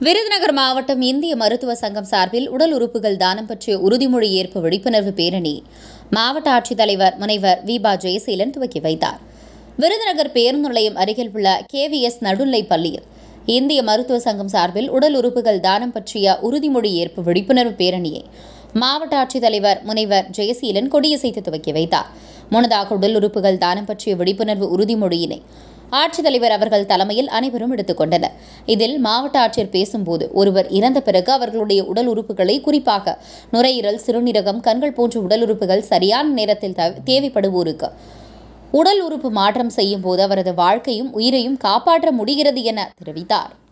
விருதுநகர் மாவட்டம் இந்திய மருத்துவ சங்கம் சார்பில் உடல் உறுப்புகள் தானம் பற்றிய உறுதிமொழி ஏற்பு விழிப்புணர்வு பேரணி மாவட்ட ஆட்சித்தலைவர் முனைவர் விபா ஜெயசீலன் துவக்கி வைத்தார் விருதுநகர் பேருந்து நிலையம் அருகில் உள்ள கேவிஎஸ் நடுநிலை பள்ளியில் இந்திய மருத்துவ சங்கம் சார்பில் உடல் உறுப்புகள் தானம் பற்றிய உறுதிமொழி ஏற்பு விழிப்புணர்வு பேரணியை மாவட்ட ஆட்சித்தலைவர் முனைவர் ஜெயசீலன் கொடியசைத்து துவக்கி வைத்தார் முன்னதாக உடல் உறுப்புகள் தானம் பற்றிய விழிப்புணர்வு உறுதிமொழியினை ஆட்சித்தலைவர் அவர்கள் தலைமையில் அனைவரும் எடுத்துக்கொண்டனர் இதில் மாவட்ட ஆட்சியர் பேசும்போது ஒருவர் இறந்த பிறகு அவர்களுடைய உடல் உறுப்புகளை குறிப்பாக நுரையீரல் சிறுநீரகம் கண்கள் போன்ற உடல் உறுப்புகள் சரியான நேரத்தில் தே- தேவைப்படுவோருக்கு உடல் உறுப்பு மாற்றம் செய்யும் போது அவரது வாழ்க்கையும் உயிரையும் காப்பாற்ற முடிகிறது என தெரிவித்தார்